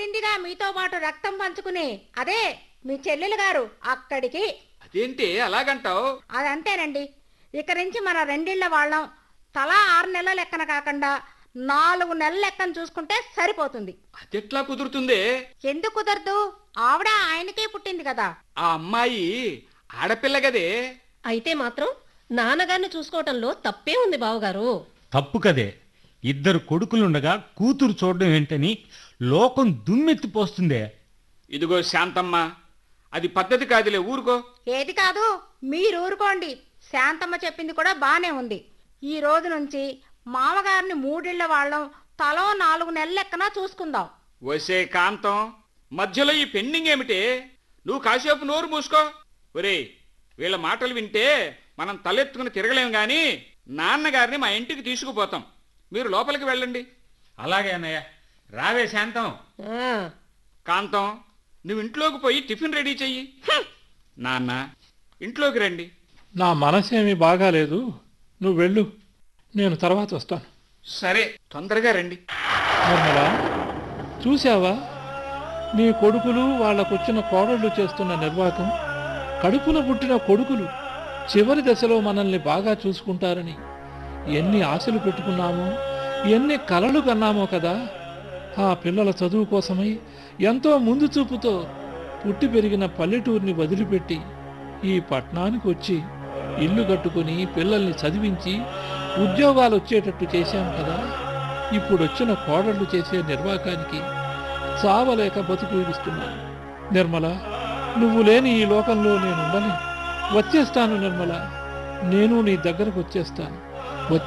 పుట్టిందిగా మీతో పాటు రక్తం పంచుకుని అదే మీ చెల్లెలు గారు అక్కడికి అదేంటి అలాగంటావు అదంతేనండి ఇక నుంచి మన రెండిళ్ల వాళ్ళం తలా ఆరు నెలల లెక్కన కాకుండా నాలుగు నెలల లెక్కన చూసుకుంటే సరిపోతుంది అదెట్లా కుదురుతుంది ఎందుకు కుదరదు ఆవిడ ఆయనకే పుట్టింది కదా ఆ అమ్మాయి ఆడపిల్ల గదే అయితే మాత్రం నాన్నగారిని చూసుకోవటంలో తప్పే ఉంది బావగారు తప్పు కదే ఇద్దరు కొడుకులుండగా కూతురు చూడడం ఏంటని లోకం దుమ్మెత్తిపోస్తుందే ఇదిగో శాంతమ్మ అది పద్ధతి కాదులే ఊరుకో ఏది కాదు మీరు ఊరుకోండి శాంతమ్మ చెప్పింది కూడా బానే ఉంది ఈ రోజు నుంచి మామగారిని మూడిళ్ల వాళ్ళం తలో నాలుగు నెలల లెక్కన చూసుకుందాం వసే కాంతం మధ్యలో ఈ పెండింగ్ ఏమిటి నువ్వు కాసేపు నోరు మూసుకో ఒరేయ్ వీళ్ళ మాటలు వింటే మనం తలెత్తుకుని తిరగలేం గాని నాన్నగారిని మా ఇంటికి తీసుకుపోతాం మీరు లోపలికి వెళ్ళండి అలాగే అన్నయ్య రావే శాంతం ఆ, కాంతం నువ్వు ఇంట్లోకి పోయి టిఫిన్ రెడీ చెయ్యి నాన్న ఇంట్లోకి రండి నా మనసేమీ బాగాలేదు నువ్వు వెళ్ళు నేను తర్వాత వస్తాను సరే తొందరగా రండి నిర్మల చూశావా నీ కొడుకులు వాళ్ళకొచ్చిన కోడళ్ళు చేస్తున్న నిర్వాకం కడుపున పుట్టిన కొడుకులు చివరి దశలో మనల్ని బాగా చూసుకుంటారని ఎన్ని ఆశలు పెట్టుకున్నామో ఎన్ని కలలు కన్నామో కదా ఆ పిల్లల చదువు కోసమై ఎంతో ముందు చూపుతో పుట్టి పెరిగిన పల్లెటూరిని వదిలిపెట్టి ఈ పట్టణానికి వచ్చి ఇల్లు కట్టుకుని పిల్లల్ని చదివించి ఉద్యోగాలు వచ్చేటట్టు చేశాం కదా ఇప్పుడు వచ్చిన కోడళ్ళు చేసే నిర్వాకానికి చావలేక బతుకు ఈడుస్తున్నాను నిర్మల నువ్వు లేని ఈ లోకంలో నేను ఉండలేను వచ్చేస్తాను నిర్మల నేను నీ దగ్గరకు వచ్చేస్తాను